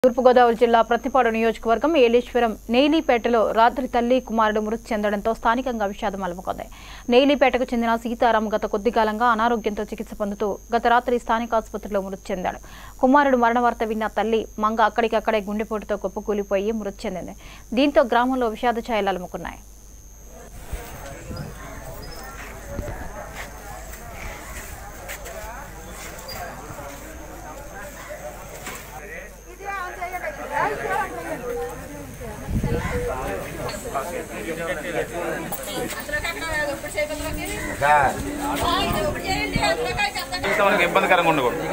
తూర్పుగోదావరి జిల్లా ప్రతిపాడు నియోజకవర్గం ఏలేశ్వరం నేలీపేటలో రాత్రి తల్లి కుమారుడు మృతి చెందడంతో స్థానికంగా విషాదం అలముకుంది నేలీపేటకు చెందిన సీతారాం గత కొద్ది కాలంగా అనారోగ్యంతో చికిత్స పొందుతూ గత రాత్రి స్థానిక ఆసుపత్రిలో మృతి చెందాడు కుమారుడు మరణ వార్త విన్న తల్లి మంగ అక్కడికక్కడే గుండెపోటుతో కుప్పకూలిపోయి మృతి చెందింది దీంతో గ్రామంలో విషాద ఛాయలు అలుముకున్నాయి మిగతా వాళ్ళకి ఇబ్బందికరంగా ఉండకూడదు